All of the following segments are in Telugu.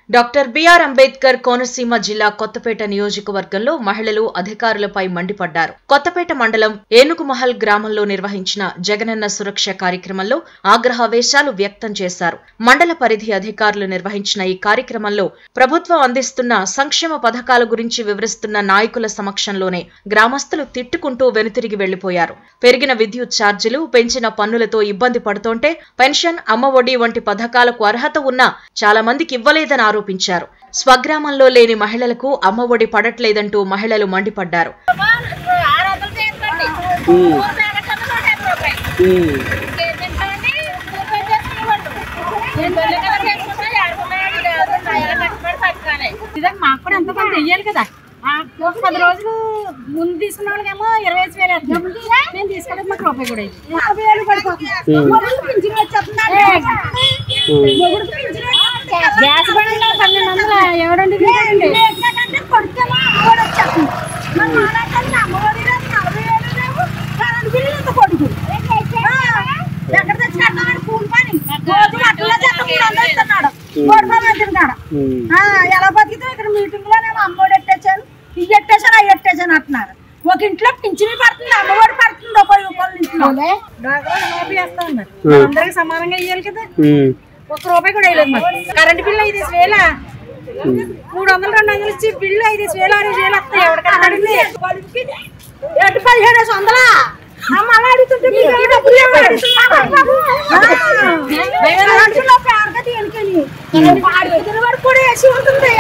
డాక్టర్ బిఆర్ అంబేద్కర్ కోనసీమ జిల్లా కొత్తపేట నియోజకవర్గంలో మహిళలు అధికారులపై మండిపడ్డారు కొత్తపేట మండలం ఏనుగుమహల్ గ్రామంలో నిర్వహించిన జగనన్న సురక్ష కార్యక్రమంలో ఆగ్రహావేశాలు వ్యక్తం చేశారు మండల పరిధి అధికారులు నిర్వహించిన ఈ కార్యక్రమంలో ప్రభుత్వం అందిస్తున్న సంక్షేమ పథకాల గురించి వివరిస్తున్న నాయకుల సమక్షంలోనే గ్రామస్తులు తిట్టుకుంటూ వెనుతిరిగి వెళ్లిపోయారు పెరిగిన విద్యుత్ ఛార్జీలు పెంచిన పన్నులతో ఇబ్బంది పడుతోంటే పెన్షన్ అమ్మఒడి వంటి పథకాలకు అర్హత ఉన్నా చాలా మందికి ఇవ్వలేదని ఆరోపించారు స్వగ్రామంలో లేని మహిళలకు అమ్మఒడి పడట్లేదంటూ మహిళలు మండిపడ్డారు ఆరు వందలు చేసుకోండి ఉమ్. మూడు ప్యాకెట్లు నూట యాభై రూపాయలు ఉమ్. ఇంకేం తింటామండి మూడు పని చేసుకునేవాళ్ళు నేను తొలి కదా చేసుకున్నా ఆడుకున్నాడు ఎలా కట్టుబడి పట్టుకోవాలి ఇదే మాకు కూడా ఎంతో కొంత వెయ్యాలి కదా ఆ, ఒక పది రోజులు ముందు తీసుకున్న వాళ్ళకేమో ఇరవై ఐదు వేలు వేస్తున్నాం. మేము తీసుకుంటే మాకు రూపాయి కూడా అయింది యాభై వేలు పడిపోతుంది మొగుడు పింఛన్ వచ్చేస్తున్నాడు. మొగుడు పింఛన్ వచ్చేస్తుంది. గ్యాస్ బండ్లో పన్నెండు వందలు ఎవడండి లేదంటే కొడుకేమో అమ్మఒడి వచ్చేస్తుంది. మరి మాలాంటి అమ్మఒడి రాదు, నలభై వేలు లేవు. కరెంట్ బిల్లు ఇంత కొడుకు. ఆ, ఎక్కడ తెచ్చి కడతామండి కూలి పని రోజు అట్లా చెత్త మూడు వందలు ఇస్తున్నాడు కోటి మందిని కాడ ఉమ్. ఆ, ఎలా బతుకుతాం ఇక్కడ మీటింగ్ లో నేను అమ్మఒడి ఎట్టేసాను ఇవి ఎట్టేసాను అవి ఎట్టేసాను అంటున్నారు ఒక ఇంట్లో పింఛని పడుతుంది అమ్మఒడి పడుతుంది ఒక రూపాయల ఇంట్లో వేస్తా ఉన్నారు అందరికి సమానంగా ఇవ్వాలి కదా ఉమ్. ఒక రూపాయి కూడా వేయలేదు మాకు కరెంట్ బిల్లు ఐదేసి వేల మూడు వందలు రెండు వందలు ఇచ్చి బిల్లు ఐదేసి వేలు ఆరు వేలు వస్తాయి ఎవరికైనా అడిగింది ఎటు పదిహేను వందలా అమ్మ అలా అడుగుతుంటే మీకు ఈ డబ్బులు ఏమో అడుగుతున్నారు. ఆ, అలాంటిలో పేరుగా దేనికని? వాడికి ఎదురు వాడికి కూడా వేసి ఉంటుంది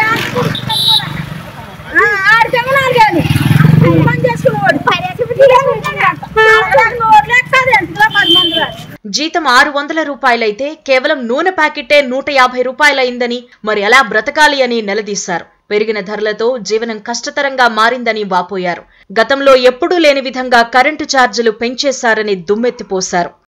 ఆ, ఆడికేమో నాలుగేళ్ళు పని చేసుకునేవాడు నోట్లు ఎక్కదు ఎంతలో పది మంది రాదు జీతం ఆరు వందల రూపాయలైతే కేవలం నూనె ప్యాకెటే నూట యాభై రూపాయలైందని మరి ఎలా బ్రతకాలి అని నిలదీశారు పెరిగిన ధరలతో జీవనం కష్టతరంగా మారిందని వాపోయారు గతంలో ఎప్పుడూ లేని విధంగా కరెంటు ఛార్జీలు పెంచేశారని దుమ్మెత్తిపోశారు